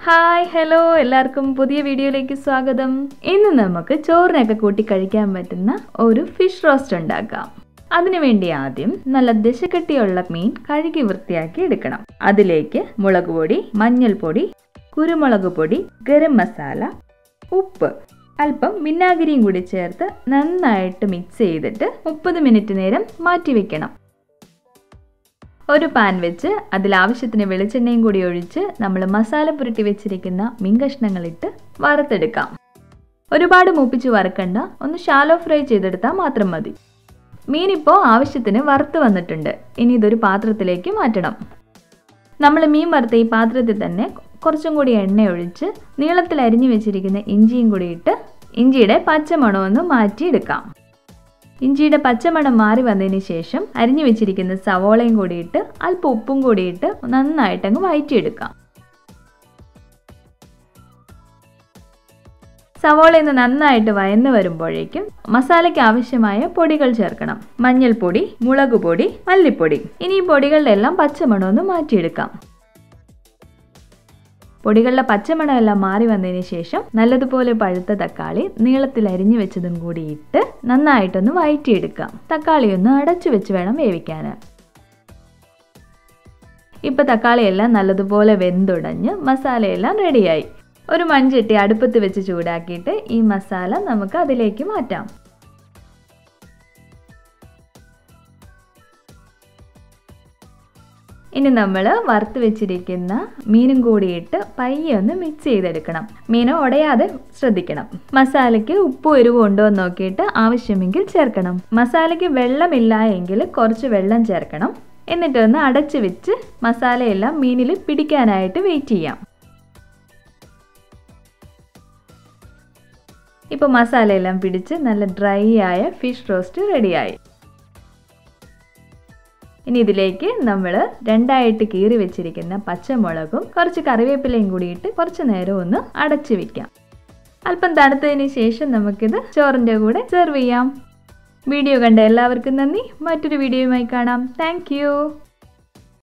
hi hello എല്ലാവർക്കും പുതിയ വീഡിയോയിലേക്ക് സ്വാഗതം ഇന്ന് നമുക്ക് ചോറിനൊക്കെ കൂട്ടി കഴിക്കാൻ പറ്റുന്ന ഒരു ഫിഷ് റോസ്റ്റ് ഉണ്ടാക്കാം അതിനുവേണ്ടി ആദ്യം നല്ല ദശക്കട്ടിയുള്ള മീൻ കഴുകി വൃത്തിയാക്കി എടുക്കണം അതിലേക്ക് മുളക് പൊടി മഞ്ഞൾപ്പൊടി കുരുമുളക് പൊടി ഗരം മസാല ഉപ്പ് അല്പം വിനാഗിരിയും കൂടി ചേർത്ത് നന്നായിട്ട് മിക്സ് ചെയ്തിട്ട് മുപ്പത് മിനിറ്റ് നേരം മാറ്റി വെക്കണം ഒരു പാൻ വെച്ച് അതിൽ ആവശ്യത്തിന് വെളിച്ചെണ്ണയും കൂടി ഒഴിച്ച് നമ്മൾ മസാല പുരട്ടി വെച്ചിരിക്കുന്ന മീൻ കഷ്ണങ്ങളിട്ട് വറുത്തെടുക്കാം ഒരുപാട് മൂപ്പിച്ച് വറുക്കണ്ട ഒന്ന് ഷാലോ ഫ്രൈ ചെയ്തെടുത്താൽ മാത്രം മതി മീനിപ്പോൾ ആവശ്യത്തിന് വറുത്ത് വന്നിട്ടുണ്ട് ഇനി ഇതൊരു പാത്രത്തിലേക്ക് മാറ്റണം നമ്മൾ മീൻ വറുത്ത ഈ പാത്രത്തിൽ തന്നെ കുറച്ചും കൂടി എണ്ണ ഒഴിച്ച് നീളത്തിൽ അരിഞ്ഞു വെച്ചിരിക്കുന്ന ഇഞ്ചിയും കൂടി ഇട്ട് ഇഞ്ചിയുടെ പച്ചമണമൊന്ന് മാറ്റിയെടുക്കാം ഇഞ്ചിയുടെ പച്ചമണം മാറി വന്നതിന് ശേഷം അരിഞ്ഞു വെച്ചിരിക്കുന്ന സവോളയും കൂടി ഇട്ട് അല്പം ഉപ്പും കൂടി ഇട്ട് നന്നായിട്ട് അങ്ങ് വഴറ്റിയെടുക്കാം സവോളയിൽ നിന്ന് നന്നായിട്ട് വയന്ന് വരുമ്പോഴേക്കും മസാലയ്ക്ക് ആവശ്യമായ പൊടികൾ ചേർക്കണം മഞ്ഞൾപ്പൊടി മുളക് പൊടി മല്ലിപ്പൊടി ഇനി ഈ പൊടികളുടെ എല്ലാം പച്ചമണം ഒന്ന് മാറ്റിയെടുക്കാം പൊടികളുടെ പച്ചമണം എല്ലാം മാറി വന്നതിന് ശേഷം നല്ലതുപോലെ പഴുത്ത തക്കാളി നീളത്തിൽ അരിഞ്ഞു വെച്ചതും കൂടി ഇട്ട് നന്നായിട്ടൊന്ന് വഴറ്റിയെടുക്കാം തക്കാളി ഒന്ന് അടച്ചു വെച്ച് വേണം വേവിക്കാൻ ഇപ്പൊ തക്കാളിയെല്ലാം നല്ലതുപോലെ വെന്തുടഞ്ഞ് മസാലയെല്ലാം റെഡിയായി ഒരു മൺചട്ടി അടുപ്പത്ത് വെച്ച് ചൂടാക്കിയിട്ട് ഈ മസാല നമുക്ക് അതിലേക്ക് മാറ്റാം ഇനി നമ്മൾ വറുത്ത് വെച്ചിരിക്കുന്ന മീനും കൂടിയിട്ട് പയ്യെ ഒന്ന് മിക്സ് ചെയ്തെടുക്കണം മീൻ ഉടയാതെ ശ്രദ്ധിക്കണം മസാലയ്ക്ക് ഉപ്പ് എരിവ് ഉണ്ടോ എന്ന് നോക്കിയിട്ട് ആവശ്യമെങ്കിൽ ചേർക്കണം മസാലയ്ക്ക് വെള്ളമില്ല എങ്കിൽ കുറച്ച് വെള്ളം ചേർക്കണം എന്നിട്ടൊന്ന് അടച്ചു വെച്ച് മസാലയെല്ലാം മീനിൽ പിടിക്കാനായിട്ട് വെയിറ്റ് ചെയ്യാം ഇപ്പോൾ മസാലയെല്ലാം പിടിച്ച് നല്ല ഡ്രൈ ആയ ഫിഷ് റോസ്റ്റ് റെഡിയായി ഇനി ഇതിലേക്ക് നമ്മൾ രണ്ടായിട്ട് കീറി വെച്ചിരിക്കുന്ന പച്ചമുളകും കുറച്ച് കറിവേപ്പിലയും കൂടിയിട്ട് കുറച്ച് നേരം ഒന്ന് അടച്ചു വെക്കാം അല്പം തണുത്തതിന് ശേഷം നമുക്കിത് ചോറിൻ്റെ കൂടെ സെർവ് ചെയ്യാം വീഡിയോ കണ്ട എല്ലാവർക്കും നന്ദി മറ്റൊരു വീഡിയോയുമായി കാണാം താങ്ക്